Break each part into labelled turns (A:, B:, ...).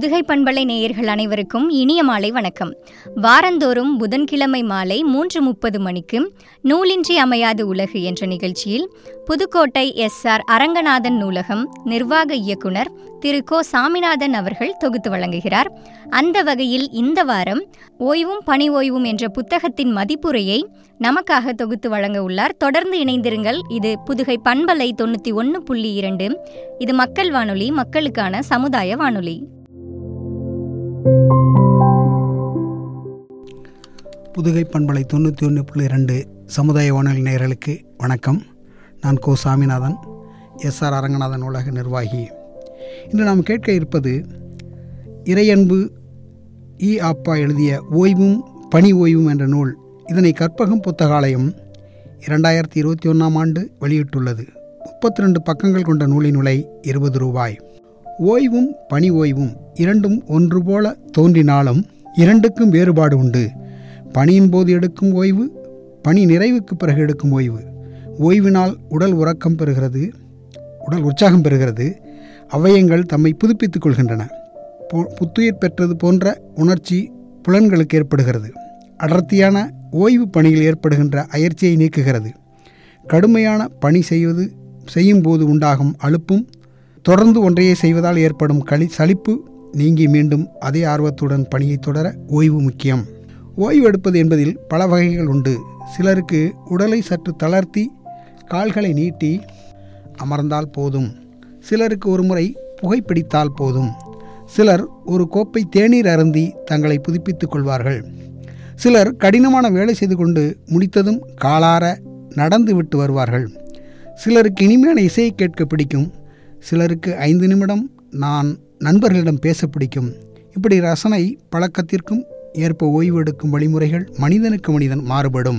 A: புதுகை பண்பலை நேயர்கள் அனைவருக்கும் இனிய மாலை வணக்கம் வாரந்தோறும் புதன்கிழமை மாலை மூன்று முப்பது மணிக்கு நூலின்றி அமையாது உலகு என்ற நிகழ்ச்சியில் புதுக்கோட்டை எஸ் ஆர் அரங்கநாதன் நூலகம் நிர்வாக இயக்குனர் திரு கோ சாமிநாதன் அவர்கள் தொகுத்து வழங்குகிறார் அந்த வகையில் இந்த வாரம் ஓய்வும் பணி ஓய்வும் என்ற புத்தகத்தின் மதிப்புரையை நமக்காக தொகுத்து வழங்க உள்ளார் தொடர்ந்து இணைந்திருங்கள் இது புதுகை பண்பலை தொண்ணூற்றி ஒன்று புள்ளி இரண்டு இது மக்கள் வானொலி மக்களுக்கான சமுதாய வானொலி
B: புதுகை பண்பலை தொண்ணூற்றி ஒன்று புள்ளி ரெண்டு சமுதாய வானொலி நேயர்களுக்கு வணக்கம் நான் கோ சாமிநாதன் எஸ்ஆர் அரங்கநாதன் உலக நிர்வாகி இன்று நாம் கேட்க இருப்பது இறையன்பு இ ஆப்பா எழுதிய ஓய்வும் பணி ஓய்வும் என்ற நூல் இதனை கற்பகம் புத்தகாலயம் இரண்டாயிரத்தி இருபத்தி ஒன்றாம் ஆண்டு வெளியிட்டுள்ளது முப்பத்தி ரெண்டு பக்கங்கள் கொண்ட நூலின் விலை இருபது ரூபாய் ஓய்வும் பணி ஓய்வும் இரண்டும் ஒன்று போல தோன்றினாலும் இரண்டுக்கும் வேறுபாடு உண்டு பணியின் போது எடுக்கும் ஓய்வு பணி நிறைவுக்கு பிறகு எடுக்கும் ஓய்வு ஓய்வினால் உடல் உறக்கம் பெறுகிறது உடல் உற்சாகம் பெறுகிறது அவயங்கள் தம்மை புதுப்பித்துக் கொள்கின்றன பு- புத்துயிர் பெற்றது போன்ற உணர்ச்சி புலன்களுக்கு ஏற்படுகிறது அடர்த்தியான ஓய்வு பணியில் ஏற்படுகின்ற அயற்சியை நீக்குகிறது கடுமையான பணி செய்வது செய்யும்போது உண்டாகும் அலுப்பும் தொடர்ந்து ஒன்றையே செய்வதால் ஏற்படும் களி சலிப்பு நீங்கி மீண்டும் அதே ஆர்வத்துடன் பணியை தொடர ஓய்வு முக்கியம் ஓய்வு எடுப்பது என்பதில் பல வகைகள் உண்டு சிலருக்கு உடலை சற்று தளர்த்தி கால்களை நீட்டி அமர்ந்தால் போதும் சிலருக்கு ஒரு முறை புகைப்பிடித்தால் போதும் சிலர் ஒரு கோப்பை தேநீர் அருந்தி தங்களை புதுப்பித்துக் கொள்வார்கள் சிலர் கடினமான வேலை செய்து கொண்டு முடித்ததும் காலார நடந்து விட்டு வருவார்கள் சிலருக்கு இனிமையான இசையை கேட்க பிடிக்கும் சிலருக்கு ஐந்து நிமிடம் நான் நண்பர்களிடம் பேச பிடிக்கும் இப்படி ரசனை பழக்கத்திற்கும் ஏற்ப ஓய்வு எடுக்கும் வழிமுறைகள் மனிதனுக்கு மனிதன் மாறுபடும்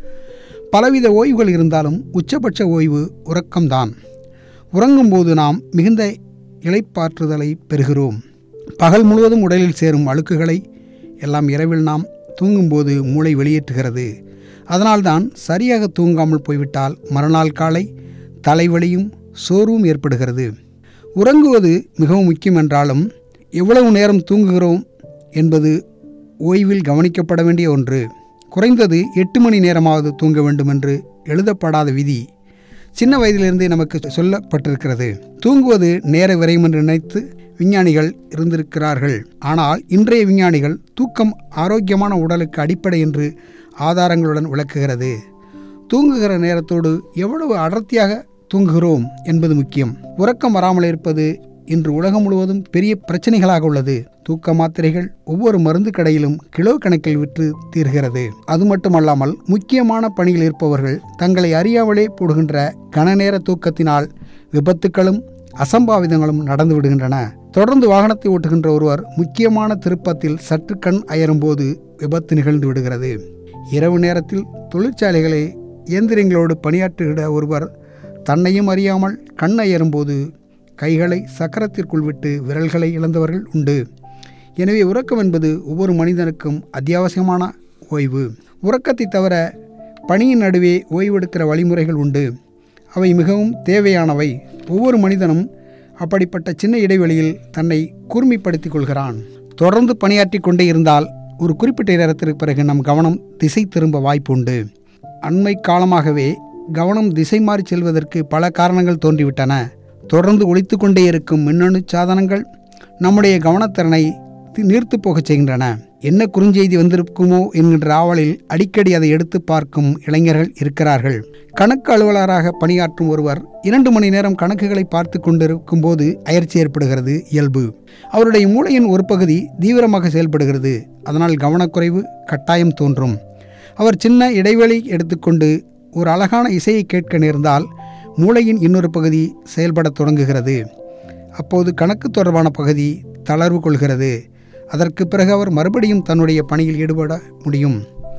B: பலவித ஓய்வுகள் இருந்தாலும் உச்சபட்ச ஓய்வு உறக்கம்தான் உறங்கும்போது நாம் மிகுந்த இளைப்பாற்றுதலை பெறுகிறோம் பகல் முழுவதும் உடலில் சேரும் அழுக்குகளை எல்லாம் இரவில் நாம் தூங்கும்போது மூளை வெளியேற்றுகிறது அதனால்தான் சரியாக தூங்காமல் போய்விட்டால் மறுநாள் காலை தலைவலியும் சோர்வும் ஏற்படுகிறது உறங்குவது மிகவும் முக்கியம் என்றாலும் எவ்வளவு நேரம் தூங்குகிறோம் என்பது ஓய்வில் கவனிக்கப்பட வேண்டிய ஒன்று குறைந்தது எட்டு மணி நேரமாவது தூங்க வேண்டும் என்று எழுதப்படாத விதி சின்ன வயதிலிருந்தே நமக்கு சொல்லப்பட்டிருக்கிறது தூங்குவது நேர விரையும் என்று நினைத்து விஞ்ஞானிகள் இருந்திருக்கிறார்கள் ஆனால் இன்றைய விஞ்ஞானிகள் தூக்கம் ஆரோக்கியமான உடலுக்கு அடிப்படை என்று ஆதாரங்களுடன் விளக்குகிறது தூங்குகிற நேரத்தோடு எவ்வளவு அடர்த்தியாக தூங்குகிறோம் என்பது முக்கியம் உறக்கம் வராமல் இருப்பது இன்று உலகம் முழுவதும் பெரிய பிரச்சனைகளாக உள்ளது தூக்க மாத்திரைகள் ஒவ்வொரு மருந்து கடையிலும் கிலோ கணக்கில் விற்று தீர்கிறது அது மட்டுமல்லாமல் முக்கியமான பணியில் இருப்பவர்கள் தங்களை அறியாமலே போடுகின்ற கனநேர தூக்கத்தினால் விபத்துக்களும் அசம்பாவிதங்களும் நடந்து விடுகின்றன தொடர்ந்து வாகனத்தை ஓட்டுகின்ற ஒருவர் முக்கியமான திருப்பத்தில் சற்று கண் அயரும்போது விபத்து நிகழ்ந்து விடுகிறது இரவு நேரத்தில் தொழிற்சாலைகளை இயந்திரங்களோடு பணியாற்றுகிற ஒருவர் தன்னையும் அறியாமல் கண் அயரும்போது கைகளை சக்கரத்திற்குள் விட்டு விரல்களை இழந்தவர்கள் உண்டு எனவே உறக்கம் என்பது ஒவ்வொரு மனிதனுக்கும் அத்தியாவசியமான ஓய்வு உறக்கத்தை தவிர பணியின் நடுவே ஓய்வெடுக்கிற வழிமுறைகள் உண்டு அவை மிகவும் தேவையானவை ஒவ்வொரு மனிதனும் அப்படிப்பட்ட சின்ன இடைவெளியில் தன்னை கூர்மைப்படுத்திக் கொள்கிறான் தொடர்ந்து பணியாற்றி கொண்டே இருந்தால் ஒரு குறிப்பிட்ட நேரத்திற்கு பிறகு நம் கவனம் திசை திரும்ப வாய்ப்புண்டு அண்மை காலமாகவே கவனம் திசை மாறி செல்வதற்கு பல காரணங்கள் தோன்றிவிட்டன தொடர்ந்து ஒழித்து கொண்டே இருக்கும் மின்னணு சாதனங்கள் நம்முடைய கவனத்திறனை தி- நீர்த்துப் போகச் செய்கின்றன என்ன குறுஞ்செய்தி வந்திருக்குமோ என்கின்ற ஆவலில் அடிக்கடி அதை எடுத்து பார்க்கும் இளைஞர்கள் இருக்கிறார்கள் கணக்கு அலுவலராக பணியாற்றும் ஒருவர் இரண்டு மணி நேரம் கணக்குகளை பார்த்து கொண்டிருக்கும் போது அயற்சி ஏற்படுகிறது இயல்பு அவருடைய மூளையின் ஒரு பகுதி தீவிரமாக செயல்படுகிறது அதனால் கவனக்குறைவு கட்டாயம் தோன்றும் அவர் சின்ன இடைவெளி எடுத்துக்கொண்டு ஒரு அழகான இசையை கேட்க நேர்ந்தால் மூளையின் இன்னொரு பகுதி செயல்படத் தொடங்குகிறது அப்போது கணக்கு தொடர்பான பகுதி தளர்வு கொள்கிறது அதற்கு பிறகு அவர் மறுபடியும் தன்னுடைய பணியில் ஈடுபட முடியும்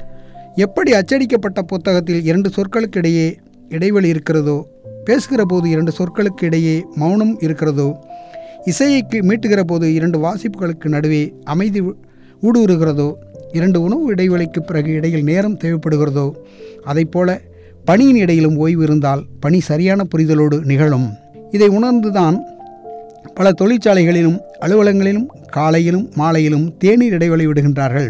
B: எப்படி அச்சடிக்கப்பட்ட புத்தகத்தில் இரண்டு சொற்களுக்கு இடையே இடைவெளி இருக்கிறதோ பேசுகிற போது இரண்டு சொற்களுக்கு இடையே மௌனம் இருக்கிறதோ இசையை கி- மீட்டுகிற போது இரண்டு வாசிப்புகளுக்கு நடுவே அமைதி ஊ- ஊடுருகிறதோ இரண்டு உணவு இடைவெளிக்கு பிறகு இடையில் நேரம் தேவைப்படுகிறதோ அதைப்போல பணியின் இடையிலும் ஓய்வு இருந்தால் பணி சரியான புரிதலோடு நிகழும் இதை உணர்ந்துதான் பல தொழிற்சாலைகளிலும் அலுவலகங்களிலும் காலையிலும் மாலையிலும் தேநீர் இடைவெளி விடுகின்றார்கள்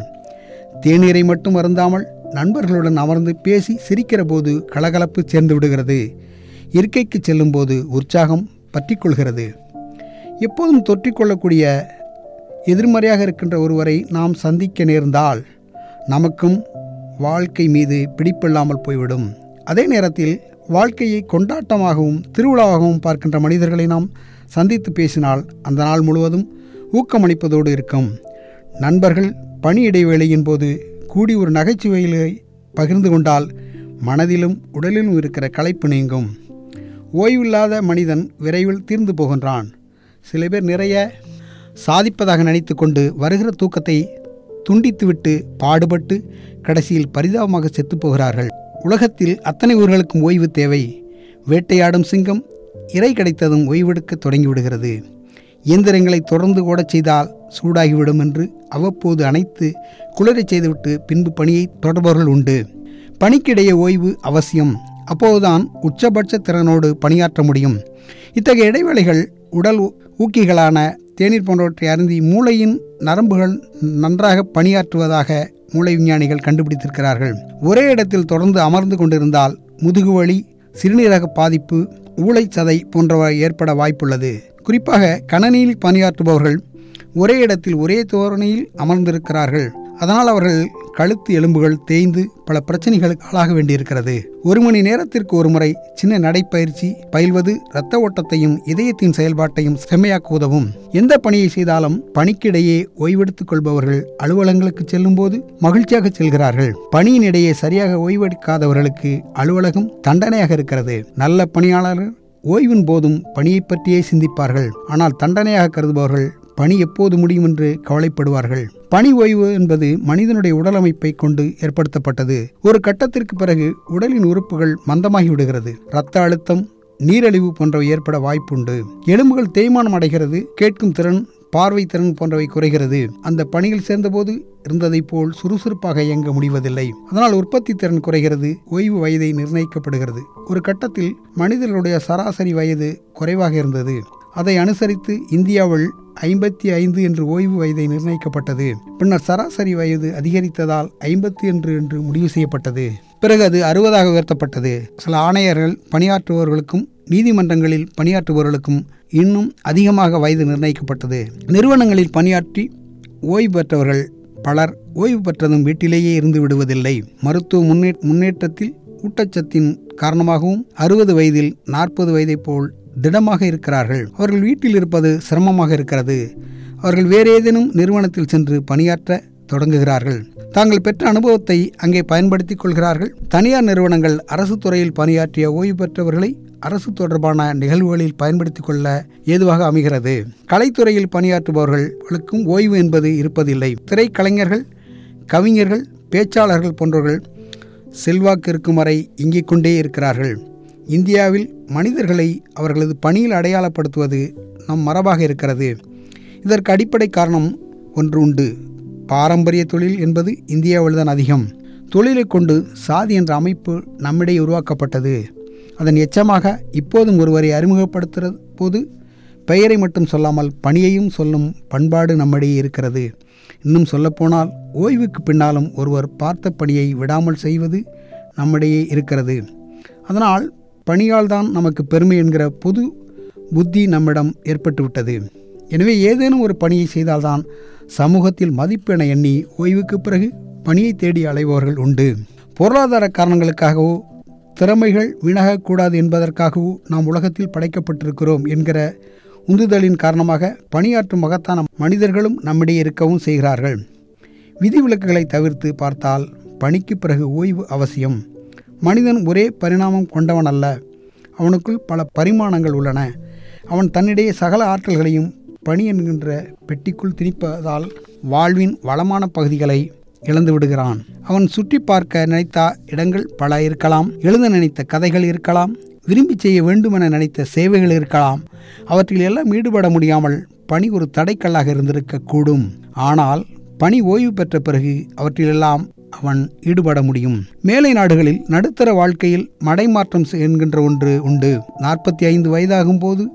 B: தேநீரை மட்டும் அருந்தாமல் நண்பர்களுடன் அமர்ந்து பேசி சிரிக்கிற போது கலகலப்பு சேர்ந்து விடுகிறது இருக்கைக்கு செல்லும்போது உற்சாகம் பற்றி கொள்கிறது எப்போதும் தொற்றிக்கொள்ளக்கூடிய எதிர்மறையாக இருக்கின்ற ஒருவரை நாம் சந்திக்க நேர்ந்தால் நமக்கும் வாழ்க்கை மீது பிடிப்பில்லாமல் போய்விடும் அதே நேரத்தில் வாழ்க்கையை கொண்டாட்டமாகவும் திருவிழாவாகவும் பார்க்கின்ற மனிதர்களை நாம் சந்தித்து பேசினால் அந்த நாள் முழுவதும் ஊக்கமளிப்பதோடு இருக்கும் நண்பர்கள் பணி இடைவேளையின் போது கூடி ஒரு நகைச்சுவைகளை பகிர்ந்து கொண்டால் மனதிலும் உடலிலும் இருக்கிற களைப்பு நீங்கும் ஓய்வில்லாத மனிதன் விரைவில் தீர்ந்து போகின்றான் சில பேர் நிறைய சாதிப்பதாக நினைத்து கொண்டு வருகிற தூக்கத்தை துண்டித்துவிட்டு பாடுபட்டு கடைசியில் பரிதாபமாக செத்துப் போகிறார்கள் உலகத்தில் அத்தனை ஊர்களுக்கும் ஓய்வு தேவை வேட்டையாடும் சிங்கம் இறை கிடைத்ததும் ஓய்வெடுக்க தொடங்கிவிடுகிறது இயந்திரங்களை தொடர்ந்து ஓடச் செய்தால் சூடாகிவிடும் என்று அவ்வப்போது அணைத்து குளிரச் செய்துவிட்டு பின்பு பணியை தொடர்பவர்கள் உண்டு பணிக்கிடையே ஓய்வு அவசியம் அப்போதுதான் உச்சபட்ச திறனோடு பணியாற்ற முடியும் இத்தகைய இடைவேளைகள் உடல் ஊக்கிகளான தேநீர் போன்றவற்றை அருந்தி மூளையின் நரம்புகள் நன்றாக பணியாற்றுவதாக மூளை விஞ்ஞானிகள் கண்டுபிடித்திருக்கிறார்கள் ஒரே இடத்தில் தொடர்ந்து அமர்ந்து கொண்டிருந்தால் முதுகுவலி சிறுநீரக பாதிப்பு ஊளைச்சதை போன்றவை ஏற்பட வாய்ப்புள்ளது குறிப்பாக கணனியில் பணியாற்றுபவர்கள் ஒரே இடத்தில் ஒரே தோரணையில் அமர்ந்திருக்கிறார்கள் அதனால் அவர்கள் கழுத்து எலும்புகள் தேய்ந்து பல பிரச்சனைகளுக்கு ஆளாக வேண்டியிருக்கிறது ஒரு மணி நேரத்திற்கு ஒரு முறை சின்ன நடைப்பயிற்சி பயில்வது இரத்த ஓட்டத்தையும் இதயத்தின் செயல்பாட்டையும் செம்மையாக்க உதவும் எந்த பணியை செய்தாலும் பணிக்கிடையே ஓய்வெடுத்துக் கொள்பவர்கள் அலுவலகங்களுக்கு செல்லும்போது மகிழ்ச்சியாக செல்கிறார்கள் பணியின் இடையே சரியாக ஓய்வெடுக்காதவர்களுக்கு அலுவலகம் தண்டனையாக இருக்கிறது நல்ல பணியாளர்கள் ஓய்வின் போதும் பணியை பற்றியே சிந்திப்பார்கள் ஆனால் தண்டனையாக கருதுபவர்கள் பணி எப்போது முடியும் என்று கவலைப்படுவார்கள் பணி ஓய்வு என்பது மனிதனுடைய உடலமைப்பை கொண்டு ஏற்படுத்தப்பட்டது ஒரு கட்டத்திற்கு பிறகு உடலின் உறுப்புகள் மந்தமாகி விடுகிறது இரத்த அழுத்தம் நீரழிவு போன்றவை ஏற்பட வாய்ப்புண்டு எலும்புகள் தேய்மானம் அடைகிறது கேட்கும் திறன் பார்வை திறன் போன்றவை குறைகிறது அந்த பணியில் சேர்ந்தபோது இருந்ததைப் போல் சுறுசுறுப்பாக இயங்க முடிவதில்லை அதனால் உற்பத்தி திறன் குறைகிறது ஓய்வு வயதை நிர்ணயிக்கப்படுகிறது ஒரு கட்டத்தில் மனிதர்களுடைய சராசரி வயது குறைவாக இருந்தது அதை அனுசரித்து இந்தியாவில் ஐம்பத்தி ஐந்து என்று ஓய்வு வயதை நிர்ணயிக்கப்பட்டது பின்னர் சராசரி வயது அதிகரித்ததால் ஐம்பத்தி என்று என்று முடிவு செய்யப்பட்டது பிறகு அது அறுபதாக உயர்த்தப்பட்டது சில ஆணையர்கள் பணியாற்றுபவர்களுக்கும் நீதிமன்றங்களில் பணியாற்றுபவர்களுக்கும் இன்னும் அதிகமாக வயது நிர்ணயிக்கப்பட்டது நிறுவனங்களில் பணியாற்றி ஓய்வு பெற்றவர்கள் பலர் ஓய்வு பெற்றதும் வீட்டிலேயே இருந்து விடுவதில்லை மருத்துவ முன்னே முன்னேற்றத்தில் ஊட்டச்சத்தின் காரணமாகவும் அறுபது வயதில் நாற்பது வயதைப் போல் திடமாக இருக்கிறார்கள் அவர்கள் வீட்டில் இருப்பது சிரமமாக இருக்கிறது அவர்கள் வேறு ஏதேனும் நிறுவனத்தில் சென்று பணியாற்ற தொடங்குகிறார்கள் தாங்கள் பெற்ற அனுபவத்தை அங்கே பயன்படுத்திக் கொள்கிறார்கள் தனியார் நிறுவனங்கள் அரசு துறையில் பணியாற்றிய ஓய்வு பெற்றவர்களை அரசு தொடர்பான நிகழ்வுகளில் பயன்படுத்திக் கொள்ள ஏதுவாக அமைகிறது கலைத்துறையில் பணியாற்றுபவர்களுக்கும் ஓய்வு என்பது இருப்பதில்லை திரைக்கலைஞர்கள் கவிஞர்கள் பேச்சாளர்கள் போன்றவர்கள் செல்வாக்கு இருக்கும் வரை இங்கிக் கொண்டே இருக்கிறார்கள் இந்தியாவில் மனிதர்களை அவர்களது பணியில் அடையாளப்படுத்துவது நம் மரபாக இருக்கிறது இதற்கு அடிப்படை காரணம் ஒன்று உண்டு பாரம்பரிய தொழில் என்பது இந்தியாவில்தான் அதிகம் தொழிலை கொண்டு சாதி என்ற அமைப்பு நம்மிடையே உருவாக்கப்பட்டது அதன் எச்சமாக இப்போதும் ஒருவரை அறிமுகப்படுத்துகிற போது பெயரை மட்டும் சொல்லாமல் பணியையும் சொல்லும் பண்பாடு நம்மிடையே இருக்கிறது இன்னும் சொல்லப்போனால் ஓய்வுக்கு பின்னாலும் ஒருவர் பார்த்த பணியை விடாமல் செய்வது நம்மிடையே இருக்கிறது அதனால் பணியால் தான் நமக்கு பெருமை என்கிற பொது புத்தி நம்மிடம் ஏற்பட்டுவிட்டது எனவே ஏதேனும் ஒரு பணியை செய்தால்தான் சமூகத்தில் மதிப்பு என எண்ணி ஓய்வுக்கு பிறகு பணியை தேடி அலைபவர்கள் உண்டு பொருளாதார காரணங்களுக்காகவோ திறமைகள் வீணாகக்கூடாது என்பதற்காகவோ நாம் உலகத்தில் படைக்கப்பட்டிருக்கிறோம் என்கிற உந்துதலின் காரணமாக பணியாற்றும் மகத்தான மனிதர்களும் நம்மிடையே இருக்கவும் செய்கிறார்கள் விதிவிலக்குகளை தவிர்த்து பார்த்தால் பணிக்கு பிறகு ஓய்வு அவசியம் மனிதன் ஒரே பரிணாமம் கொண்டவன் அல்ல அவனுக்குள் பல பரிமாணங்கள் உள்ளன அவன் தன்னிடையே சகல ஆற்றல்களையும் பணி என்கின்ற பெட்டிக்குள் திணிப்பதால் வாழ்வின் வளமான பகுதிகளை இழந்து விடுகிறான் அவன் சுற்றி பார்க்க நினைத்த இடங்கள் பல இருக்கலாம் எழுத நினைத்த கதைகள் இருக்கலாம் விரும்பி செய்ய வேண்டுமென நினைத்த சேவைகள் இருக்கலாம் அவற்றில் எல்லாம் ஈடுபட முடியாமல் பணி ஒரு தடைக்கல்லாக இருந்திருக்க கூடும் ஆனால் பணி ஓய்வு பெற்ற பிறகு அவற்றிலெல்லாம் அவன் ஈடுபட முடியும் மேலை நாடுகளில் நடுத்தர வாழ்க்கையில் மடைமாற்றம் என்கின்ற ஒன்று உண்டு நாற்பத்தி ஐந்து வயதாகும் போது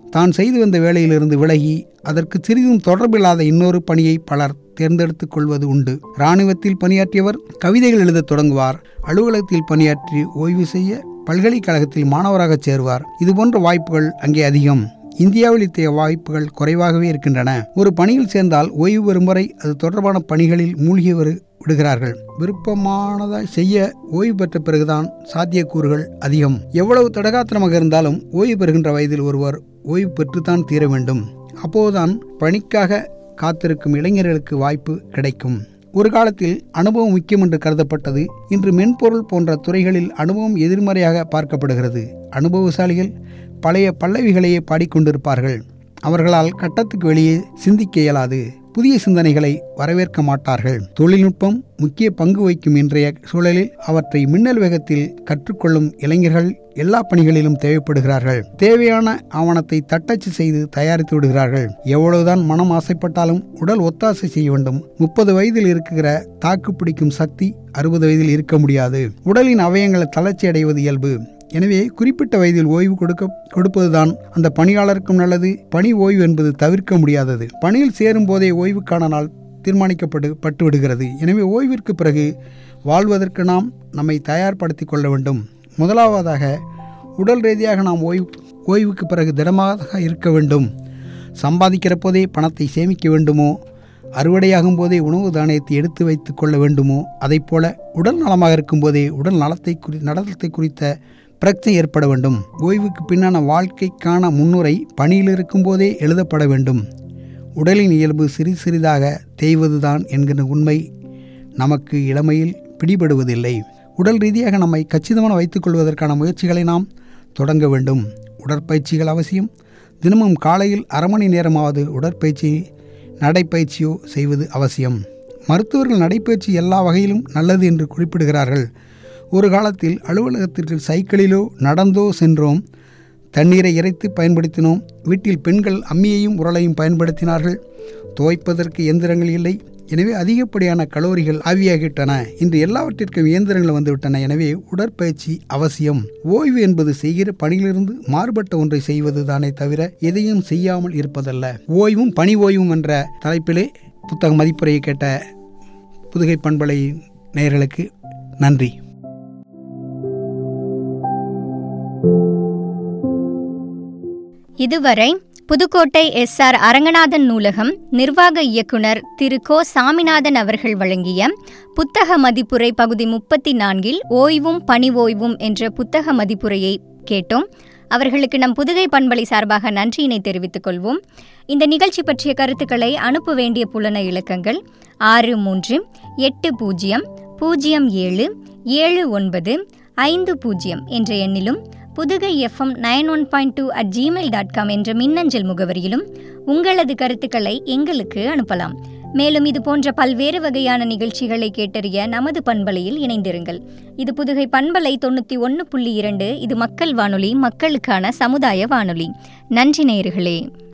B: தான் செய்து வந்த வேலையிலிருந்து விலகி அதற்கு சிறிதும் தொடர்பில்லாத இன்னொரு பணியை பலர் தேர்ந்தெடுத்துக் கொள்வது உண்டு இராணுவத்தில் பணியாற்றியவர் கவிதைகள் எழுதத் தொடங்குவார் அலுவலகத்தில் பணியாற்றி ஓய்வு செய்ய பல்கலைக்கழகத்தில் மாணவராக சேருவார் இதுபோன்ற வாய்ப்புகள் அங்கே அதிகம் இந்தியாவில் இத்தகைய வாய்ப்புகள் குறைவாகவே இருக்கின்றன ஒரு பணியில் சேர்ந்தால் ஓய்வு பெறும் வரை அது தொடர்பான பணிகளில் மூழ்கி வரு விடுகிறார்கள் விருப்பமானதாய் செய்ய ஓய்வு பெற்ற பிறகுதான் சாத்தியக்கூறுகள் அதிகம் எவ்வளவு தடகாத்திரமாக இருந்தாலும் ஓய்வு பெறுகின்ற வயதில் ஒருவர் ஓய்வு பெற்றுத்தான் தீர வேண்டும் அப்போதுதான் பணிக்காக காத்திருக்கும் இளைஞர்களுக்கு வாய்ப்பு கிடைக்கும் ஒரு காலத்தில் அனுபவம் முக்கியம் என்று கருதப்பட்டது இன்று மென்பொருள் போன்ற துறைகளில் அனுபவம் எதிர்மறையாக பார்க்கப்படுகிறது அனுபவசாலிகள் பழைய பல்லவிகளையே பாடிக்கொண்டிருப்பார்கள் அவர்களால் கட்டத்துக்கு வெளியே சிந்திக்க இயலாது புதிய சிந்தனைகளை வரவேற்க மாட்டார்கள் தொழில்நுட்பம் முக்கிய பங்கு வகிக்கும் இன்றைய சூழலில் அவற்றை மின்னல் வேகத்தில் கற்றுக்கொள்ளும் இளைஞர்கள் எல்லா பணிகளிலும் தேவைப்படுகிறார்கள் தேவையான ஆவணத்தை தட்டச்சு செய்து தயாரித்து விடுகிறார்கள் எவ்வளவுதான் மனம் ஆசைப்பட்டாலும் உடல் ஒத்தாசை செய்ய வேண்டும் முப்பது வயதில் இருக்கிற தாக்கு பிடிக்கும் சக்தி அறுபது வயதில் இருக்க முடியாது உடலின் அவயங்கள் தளர்ச்சி அடைவது இயல்பு எனவே குறிப்பிட்ட வயதில் ஓய்வு கொடுக்க கொடுப்பதுதான் அந்த பணியாளருக்கும் நல்லது பணி ஓய்வு என்பது தவிர்க்க முடியாதது பணியில் சேரும் போதே ஓய்வுக்கான நாள் தீர்மானிக்கப்பட்டு பட்டு விடுகிறது எனவே ஓய்விற்கு பிறகு வாழ்வதற்கு நாம் நம்மை தயார்படுத்தி கொள்ள வேண்டும் முதலாவதாக உடல் ரீதியாக நாம் ஓய்வு ஓய்வுக்கு பிறகு திடமாக இருக்க வேண்டும் சம்பாதிக்கிற போதே பணத்தை சேமிக்க வேண்டுமோ அறுவடையாகும் போதே உணவு தானியத்தை எடுத்து வைத்து கொள்ள வேண்டுமோ அதைப் போல உடல் நலமாக இருக்கும்போதே உடல் நலத்தை குறி நடனத்தை குறித்த பிரச்சனை ஏற்பட வேண்டும் ஓய்வுக்கு பின்னான வாழ்க்கைக்கான முன்னுரை பணியில் இருக்கும்போதே எழுதப்பட வேண்டும் உடலின் இயல்பு சிறி சிறிதாக தேய்வதுதான் என்கிற உண்மை நமக்கு இளமையில் பிடிபடுவதில்லை உடல் ரீதியாக நம்மை கச்சிதமான வைத்துக்கொள்வதற்கான முயற்சிகளை நாம் தொடங்க வேண்டும் உடற்பயிற்சிகள் அவசியம் தினமும் காலையில் அரை மணி நேரமாவது உடற்பயிற்சி நடைப்பயிற்சியோ செய்வது அவசியம் மருத்துவர்கள் நடைப்பயிற்சி எல்லா வகையிலும் நல்லது என்று குறிப்பிடுகிறார்கள் ஒரு காலத்தில் அலுவலகத்திற்கு சைக்கிளிலோ நடந்தோ சென்றோம் தண்ணீரை இறைத்து பயன்படுத்தினோம் வீட்டில் பெண்கள் அம்மியையும் உரலையும் பயன்படுத்தினார்கள் துவைப்பதற்கு இயந்திரங்கள் இல்லை எனவே அதிகப்படியான கலோரிகள் ஆவியாகிவிட்டன இன்று எல்லாவற்றிற்கும் இயந்திரங்கள் வந்துவிட்டன எனவே உடற்பயிற்சி அவசியம் ஓய்வு என்பது செய்கிற பணியிலிருந்து மாறுபட்ட ஒன்றை செய்வது தானே தவிர எதையும் செய்யாமல் இருப்பதல்ல ஓய்வும் பணி ஓய்வும் என்ற தலைப்பிலே புத்தக மதிப்புரையை கேட்ட புதுகை பண்பலை நேயர்களுக்கு நன்றி
A: இதுவரை புதுக்கோட்டை எஸ் ஆர் அரங்கநாதன் நூலகம் நிர்வாக இயக்குனர் திரு கோ சாமிநாதன் அவர்கள் வழங்கிய புத்தக மதிப்புரை பகுதி முப்பத்தி நான்கில் ஓய்வும் பணி ஓய்வும் என்ற புத்தக மதிப்புரையை கேட்டோம் அவர்களுக்கு நம் புதுகை பண்பலை சார்பாக நன்றியினை தெரிவித்துக் கொள்வோம் இந்த நிகழ்ச்சி பற்றிய கருத்துக்களை அனுப்ப வேண்டிய புலன இலக்கங்கள் ஆறு மூன்று எட்டு பூஜ்ஜியம் பூஜ்ஜியம் ஏழு ஏழு ஒன்பது ஐந்து பூஜ்ஜியம் என்ற எண்ணிலும் Pudugai FM nine one point two at Gmail dot com என்ற மின்னஞ்சல் முகவரியிலும் உங்களது கருத்துக்களை எங்களுக்கு அனுப்பலாம் மேலும் இது போன்ற பல்வேறு வகையான நிகழ்ச்சிகளை கேட்டறிய நமது பண்பலையில் இணைந்திருங்கள் இது புதுகை பண்பலை தொண்ணூற்றி ஒன்று புள்ளி இரண்டு இது மக்கள் வானொலி மக்களுக்கான சமுதாய வானொலி நன்றி நேயர்களே